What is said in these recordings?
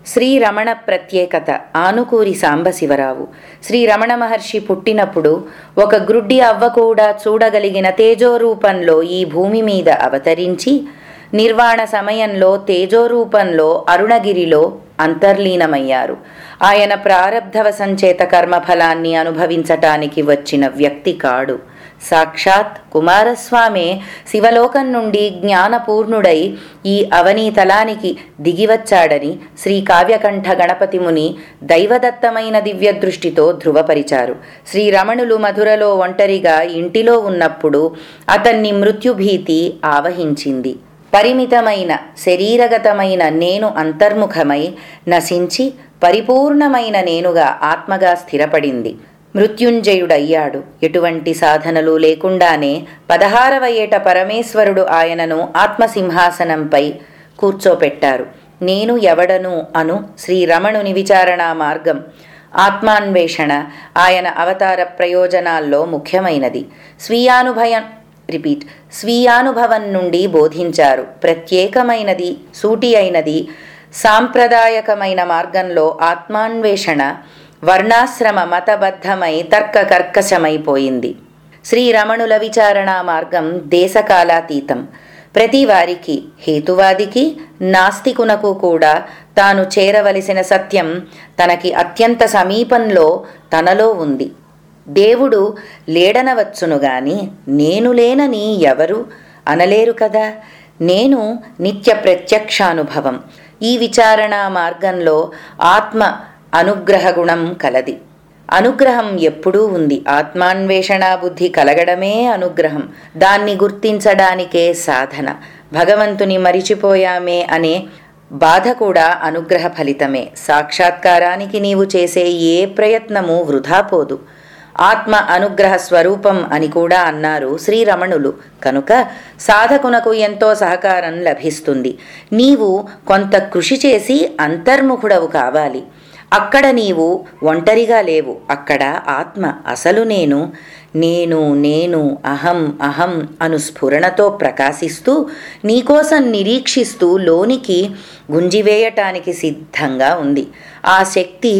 శ్రీరమణ ప్రత్యేకత ఆనుకూరి సాంబశివరావు శ్రీరమణ మహర్షి పుట్టినప్పుడు ఒక గ్రుడ్డి అవ్వ కూడా చూడగలిగిన తేజోరూపంలో ఈ భూమి మీద అవతరించి నిర్వాణ సమయంలో తేజోరూపంలో అరుణగిరిలో అంతర్లీనమయ్యారు ఆయన ప్రారబ్ధవ సంచేత కర్మఫలాన్ని అనుభవించటానికి వచ్చిన వ్యక్తి కాడు సాక్షాత్ కుమారస్వామే శివలోకం నుండి జ్ఞానపూర్ణుడై ఈ అవనీతలానికి దిగివచ్చాడని శ్రీ కావ్యకంఠ గణపతి ముని దైవదత్తమైన దివ్య దృష్టితో ధృవపరిచారు శ్రీరమణులు మధురలో ఒంటరిగా ఇంటిలో ఉన్నప్పుడు అతన్ని మృత్యుభీతి ఆవహించింది పరిమితమైన శరీరగతమైన నేను అంతర్ముఖమై నశించి పరిపూర్ణమైన నేనుగా ఆత్మగా స్థిరపడింది మృత్యుంజయుడయ్యాడు ఎటువంటి సాధనలు లేకుండానే పదహారవ ఏట పరమేశ్వరుడు ఆయనను ఆత్మసింహాసనంపై కూర్చోపెట్టారు నేను ఎవడను అను శ్రీరమణుని విచారణా మార్గం ఆత్మాన్వేషణ ఆయన అవతార ప్రయోజనాల్లో ముఖ్యమైనది స్వీయానుభయం రిపీట్ స్వీయానుభవం నుండి బోధించారు ప్రత్యేకమైనది సూటి అయినది సాంప్రదాయకమైన మార్గంలో ఆత్మాన్వేషణ వర్ణాశ్రమ మతబద్ధమై తర్క కర్కశమైపోయింది శ్రీరమణుల విచారణా మార్గం దేశకాలాతీతం ప్రతి వారికి హేతువాదికి నాస్తికునకు కూడా తాను చేరవలసిన సత్యం తనకి అత్యంత సమీపంలో తనలో ఉంది దేవుడు లేడనవచ్చును గాని నేను లేనని ఎవరు అనలేరు కదా నేను నిత్య ప్రత్యక్షానుభవం ఈ విచారణా మార్గంలో ఆత్మ అనుగ్రహ గుణం కలది అనుగ్రహం ఎప్పుడూ ఉంది ఆత్మాన్వేషణ బుద్ధి కలగడమే అనుగ్రహం దాన్ని గుర్తించడానికే సాధన భగవంతుని మరిచిపోయామే అనే బాధ కూడా అనుగ్రహ ఫలితమే సాక్షాత్కారానికి నీవు చేసే ఏ ప్రయత్నము వృధా పోదు ఆత్మ అనుగ్రహ స్వరూపం అని కూడా అన్నారు శ్రీరమణులు కనుక సాధకునకు ఎంతో సహకారం లభిస్తుంది నీవు కొంత కృషి చేసి అంతర్ముఖుడవు కావాలి అక్కడ నీవు ఒంటరిగా లేవు అక్కడ ఆత్మ అసలు నేను నేను నేను అహం అహం అను స్ఫురణతో ప్రకాశిస్తూ నీకోసం నిరీక్షిస్తూ లోనికి గుంజివేయటానికి సిద్ధంగా ఉంది ఆ శక్తి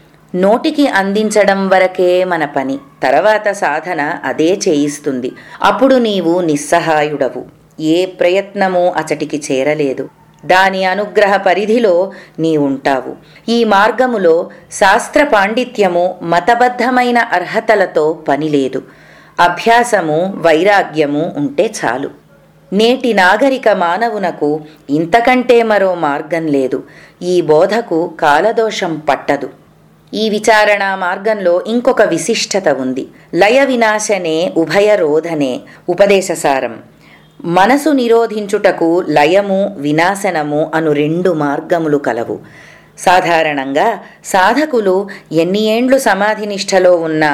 నోటికి అందించడం వరకే మన పని తర్వాత సాధన అదే చేయిస్తుంది అప్పుడు నీవు నిస్సహాయుడవు ఏ ప్రయత్నము అచటికి చేరలేదు దాని అనుగ్రహ పరిధిలో నీ ఉంటావు ఈ మార్గములో శాస్త్ర పాండిత్యము మతబద్ధమైన అర్హతలతో పనిలేదు అభ్యాసము వైరాగ్యము ఉంటే చాలు నేటి నాగరిక మానవునకు ఇంతకంటే మరో మార్గం లేదు ఈ బోధకు కాలదోషం పట్టదు ఈ విచారణా మార్గంలో ఇంకొక విశిష్టత ఉంది లయ వినాశనే ఉభయ రోధనే ఉపదేశసారం మనసు నిరోధించుటకు లయము వినాశనము అను రెండు మార్గములు కలవు సాధారణంగా సాధకులు ఎన్ని ఏండ్లు సమాధి నిష్టలో ఉన్నా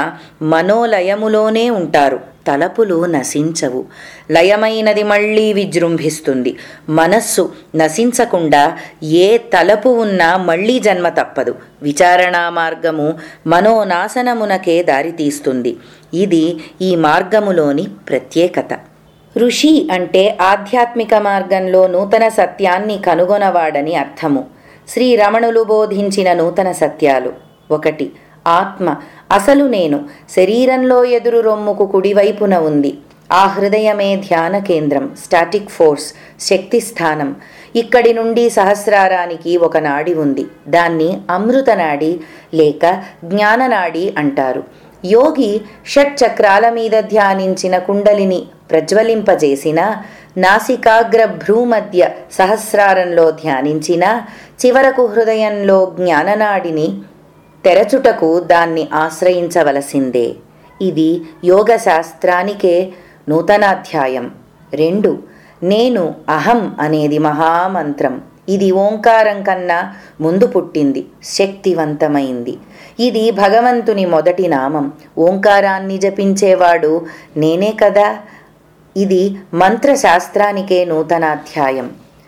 మనోలయములోనే ఉంటారు తలపులు నశించవు లయమైనది మళ్ళీ విజృంభిస్తుంది మనస్సు నశించకుండా ఏ తలపు ఉన్నా మళ్ళీ జన్మ తప్పదు విచారణా మార్గము మనోనాశనమునకే దారితీస్తుంది ఇది ఈ మార్గములోని ప్రత్యేకత ఋషి అంటే ఆధ్యాత్మిక మార్గంలో నూతన సత్యాన్ని కనుగొనవాడని అర్థము శ్రీరమణులు బోధించిన నూతన సత్యాలు ఒకటి ఆత్మ అసలు నేను శరీరంలో ఎదురు రొమ్ముకు కుడివైపున ఉంది ఆ హృదయమే ధ్యాన కేంద్రం స్టాటిక్ ఫోర్స్ శక్తి స్థానం ఇక్కడి నుండి సహస్రారానికి ఒక నాడి ఉంది దాన్ని అమృత నాడి లేక జ్ఞాననాడి అంటారు యోగి షట్ చక్రాల మీద ధ్యానించిన కుండలిని ప్రజ్వలింపజేసిన నాసికాగ్ర భ్రూమధ్య సహస్రారంలో ధ్యానించిన చివరకు హృదయంలో జ్ఞాననాడిని తెరచుటకు దాన్ని ఆశ్రయించవలసిందే ఇది యోగ శాస్త్రానికే నూతనాధ్యాయం రెండు నేను అహం అనేది మహామంత్రం ఇది ఓంకారం కన్నా ముందు పుట్టింది శక్తివంతమైంది ఇది భగవంతుని మొదటి నామం ఓంకారాన్ని జపించేవాడు నేనే కదా ఇది మంత్రశాస్త్రానికే నూతనాధ్యాయం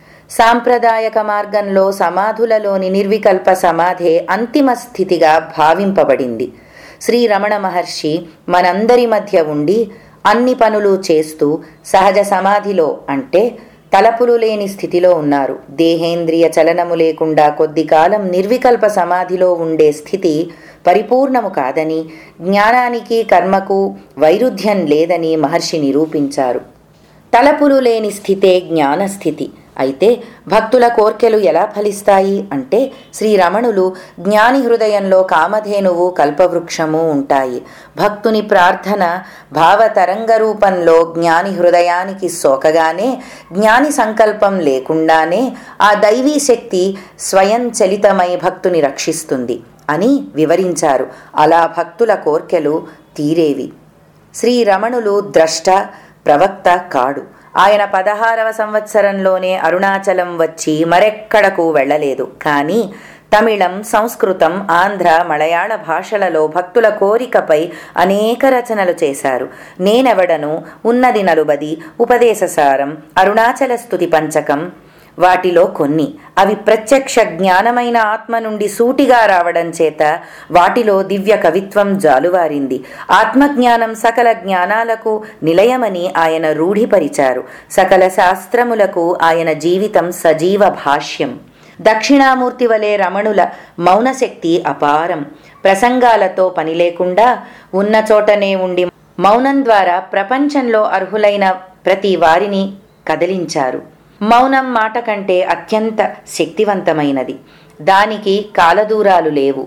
సాంప్రదాయక మార్గంలో సమాధులలోని నిర్వికల్ప సమాధే అంతిమ స్థితిగా భావింపబడింది శ్రీరమణ మహర్షి మనందరి మధ్య ఉండి అన్ని పనులు చేస్తూ సహజ సమాధిలో అంటే తలపులు లేని స్థితిలో ఉన్నారు దేహేంద్రియ చలనము లేకుండా కొద్ది కాలం నిర్వికల్ప సమాధిలో ఉండే స్థితి పరిపూర్ణము కాదని జ్ఞానానికి కర్మకు వైరుధ్యం లేదని మహర్షి నిరూపించారు తలపులు లేని స్థితే జ్ఞానస్థితి అయితే భక్తుల కోర్కెలు ఎలా ఫలిస్తాయి అంటే శ్రీరమణులు జ్ఞాని హృదయంలో కామధేనువు కల్పవృక్షము ఉంటాయి భక్తుని ప్రార్థన భావతరంగ రూపంలో జ్ఞాని హృదయానికి సోకగానే జ్ఞాని సంకల్పం లేకుండానే ఆ దైవీ శక్తి స్వయం చలితమై భక్తుని రక్షిస్తుంది అని వివరించారు అలా భక్తుల కోర్కెలు తీరేవి శ్రీరమణులు ద్రష్ట ప్రవక్త కాడు ఆయన పదహారవ సంవత్సరంలోనే అరుణాచలం వచ్చి మరెక్కడకు వెళ్ళలేదు కానీ తమిళం సంస్కృతం ఆంధ్ర మలయాళ భాషలలో భక్తుల కోరికపై అనేక రచనలు చేశారు నేనెవడను ఉన్నది నలుబది ఉపదేశసారం అరుణాచల స్తుతి పంచకం వాటిలో కొన్ని అవి ప్రత్యక్ష జ్ఞానమైన ఆత్మ నుండి సూటిగా రావడం చేత వాటిలో దివ్య కవిత్వం జాలువారింది ఆత్మజ్ఞానం సకల జ్ఞానాలకు నిలయమని ఆయన రూఢిపరిచారు సకల శాస్త్రములకు ఆయన జీవితం సజీవ భాష్యం దక్షిణామూర్తి వలె రమణుల మౌనశక్తి అపారం ప్రసంగాలతో పని లేకుండా ఉన్న చోటనే ఉండి మౌనం ద్వారా ప్రపంచంలో అర్హులైన ప్రతి వారిని కదిలించారు మౌనం మాట కంటే అత్యంత శక్తివంతమైనది దానికి కాలదూరాలు లేవు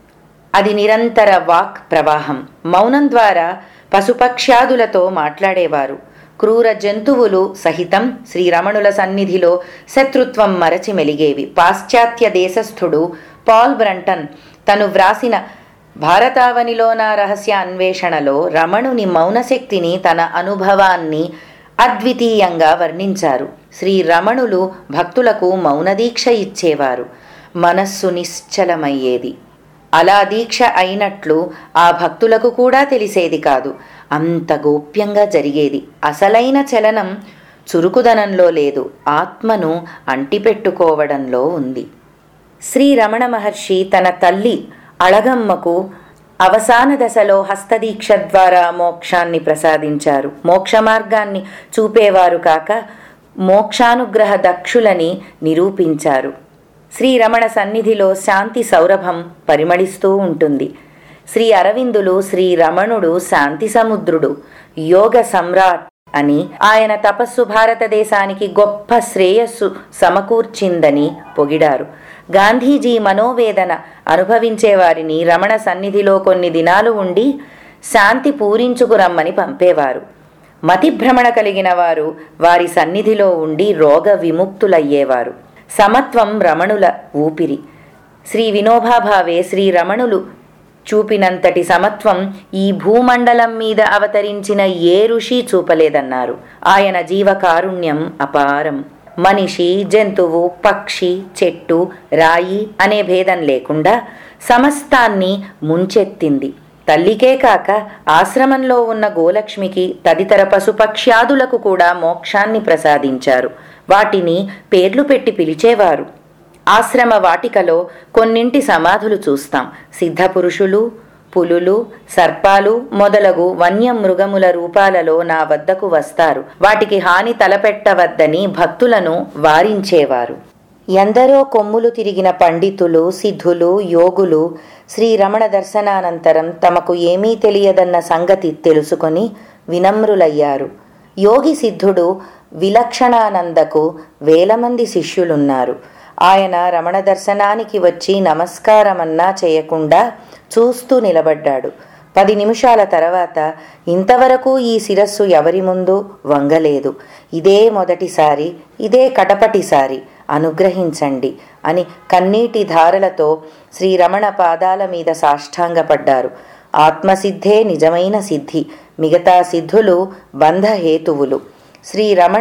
అది నిరంతర వాక్ ప్రవాహం మౌనం ద్వారా పశుపక్ష్యాదులతో మాట్లాడేవారు క్రూర జంతువులు సహితం శ్రీరమణుల సన్నిధిలో శత్రుత్వం మరచి మెలిగేవి పాశ్చాత్య దేశస్థుడు పాల్ బ్రంటన్ తను వ్రాసిన భారతావనిలో నా రహస్య అన్వేషణలో రమణుని మౌనశక్తిని తన అనుభవాన్ని అద్వితీయంగా వర్ణించారు శ్రీ రమణులు భక్తులకు మౌనదీక్ష ఇచ్చేవారు మనస్సు నిశ్చలమయ్యేది అలా దీక్ష అయినట్లు ఆ భక్తులకు కూడా తెలిసేది కాదు అంత గోప్యంగా జరిగేది అసలైన చలనం చురుకుదనంలో లేదు ఆత్మను అంటిపెట్టుకోవడంలో ఉంది శ్రీ రమణ మహర్షి తన తల్లి అళగమ్మకు అవసాన దశలో హస్తదీక్ష ద్వారా మోక్షాన్ని ప్రసాదించారు మోక్ష మార్గాన్ని చూపేవారు కాక మోక్షానుగ్రహ దక్షులని నిరూపించారు శ్రీరమణ సన్నిధిలో శాంతి సౌరభం పరిమళిస్తూ ఉంటుంది శ్రీ అరవిందులు శ్రీ రమణుడు శాంతి సముద్రుడు యోగ సమ్రాట్ అని ఆయన తపస్సు భారతదేశానికి గొప్ప శ్రేయస్సు సమకూర్చిందని పొగిడారు గాంధీజీ మనోవేదన అనుభవించే వారిని రమణ సన్నిధిలో కొన్ని దినాలు ఉండి శాంతి పూరించుకురమ్మని పంపేవారు మతిభ్రమణ కలిగిన వారు వారి సన్నిధిలో ఉండి రోగ విముక్తులయ్యేవారు సమత్వం రమణుల ఊపిరి శ్రీ వినోబాభావే శ్రీ రమణులు చూపినంతటి సమత్వం ఈ భూమండలం మీద అవతరించిన ఏ ఋషి చూపలేదన్నారు ఆయన జీవకారుణ్యం అపారం మనిషి జంతువు పక్షి చెట్టు రాయి అనే భేదం లేకుండా సమస్తాన్ని ముంచెత్తింది తల్లికే కాక ఆశ్రమంలో ఉన్న గోలక్ష్మికి తదితర పశుపక్ష్యాదులకు కూడా మోక్షాన్ని ప్రసాదించారు వాటిని పేర్లు పెట్టి పిలిచేవారు ఆశ్రమ వాటికలో కొన్నింటి సమాధులు చూస్తాం సిద్ధపురుషులు పులులు సర్పాలు మొదలగు వన్యమృగముల రూపాలలో నా వద్దకు వస్తారు వాటికి హాని తలపెట్టవద్దని భక్తులను వారించేవారు ఎందరో కొమ్ములు తిరిగిన పండితులు సిద్ధులు యోగులు శ్రీరమణ దర్శనానంతరం తమకు ఏమీ తెలియదన్న సంగతి తెలుసుకొని వినమ్రులయ్యారు యోగి సిద్ధుడు విలక్షణానందకు వేల మంది శిష్యులున్నారు ఆయన రమణ దర్శనానికి వచ్చి నమస్కారమన్నా చేయకుండా చూస్తూ నిలబడ్డాడు పది నిమిషాల తర్వాత ఇంతవరకు ఈ శిరస్సు ఎవరి ముందు వంగలేదు ఇదే మొదటిసారి ఇదే కడపటిసారి అనుగ్రహించండి అని కన్నీటి ధారలతో శ్రీరమణ పాదాల మీద సాష్టాంగపడ్డారు ఆత్మసిద్ధే నిజమైన సిద్ధి మిగతా సిద్ధులు బంధహేతువులు శ్రీరమణ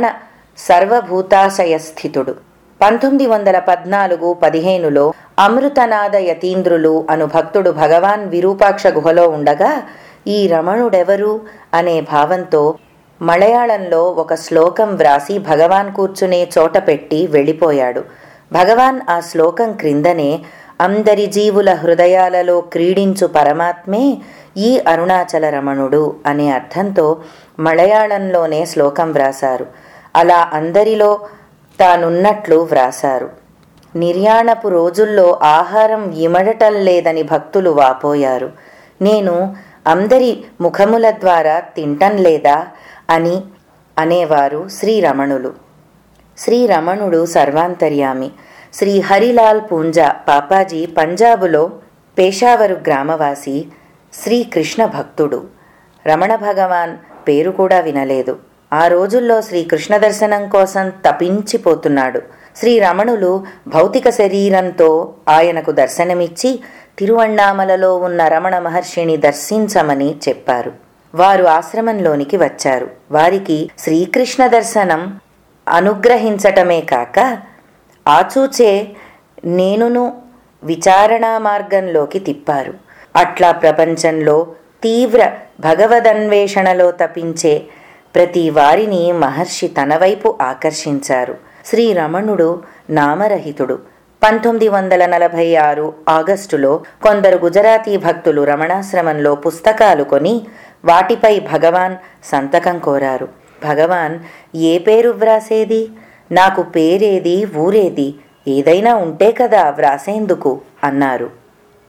సర్వభూతాశయస్థితుడు పంతొమ్మిది వందల పద్నాలుగు పదిహేనులో అమృతనాథ యతీంద్రులు అను భక్తుడు భగవాన్ విరూపాక్ష గుహలో ఉండగా ఈ రమణుడెవరు అనే భావంతో మలయాళంలో ఒక శ్లోకం వ్రాసి భగవాన్ కూర్చునే చోట పెట్టి వెళ్ళిపోయాడు భగవాన్ ఆ శ్లోకం క్రిందనే అందరి జీవుల హృదయాలలో క్రీడించు పరమాత్మే ఈ అరుణాచల రమణుడు అనే అర్థంతో మలయాళంలోనే శ్లోకం వ్రాసారు అలా అందరిలో తానున్నట్లు వ్రాసారు నిర్యాణపు రోజుల్లో ఆహారం ఇమడటం లేదని భక్తులు వాపోయారు నేను అందరి ముఖముల ద్వారా తింటం లేదా అని అనేవారు శ్రీరమణులు శ్రీరమణుడు సర్వాంతర్యామి శ్రీ హరిలాల్ పూంజా పాపాజీ పంజాబులో పేషావరు గ్రామవాసి శ్రీకృష్ణ భక్తుడు రమణ భగవాన్ పేరు కూడా వినలేదు ఆ రోజుల్లో శ్రీకృష్ణ దర్శనం కోసం తపించిపోతున్నాడు శ్రీరమణులు భౌతిక శరీరంతో ఆయనకు దర్శనమిచ్చి తిరువణ్ణామలలో ఉన్న రమణ మహర్షిని దర్శించమని చెప్పారు వారు ఆశ్రమంలోనికి వచ్చారు వారికి శ్రీకృష్ణ దర్శనం అనుగ్రహించటమే కాక ఆచూచే నేనును విచారణా మార్గంలోకి తిప్పారు అట్లా ప్రపంచంలో తీవ్ర భగవదన్వేషణలో తపించే ప్రతి వారిని మహర్షి తన వైపు ఆకర్షించారు శ్రీరమణుడు నామరహితుడు పంతొమ్మిది వందల నలభై ఆరు ఆగస్టులో కొందరు గుజరాతీ భక్తులు రమణాశ్రమంలో పుస్తకాలు కొని వాటిపై భగవాన్ సంతకం కోరారు భగవాన్ ఏ పేరు వ్రాసేది నాకు పేరేది ఊరేది ఏదైనా ఉంటే కదా వ్రాసేందుకు అన్నారు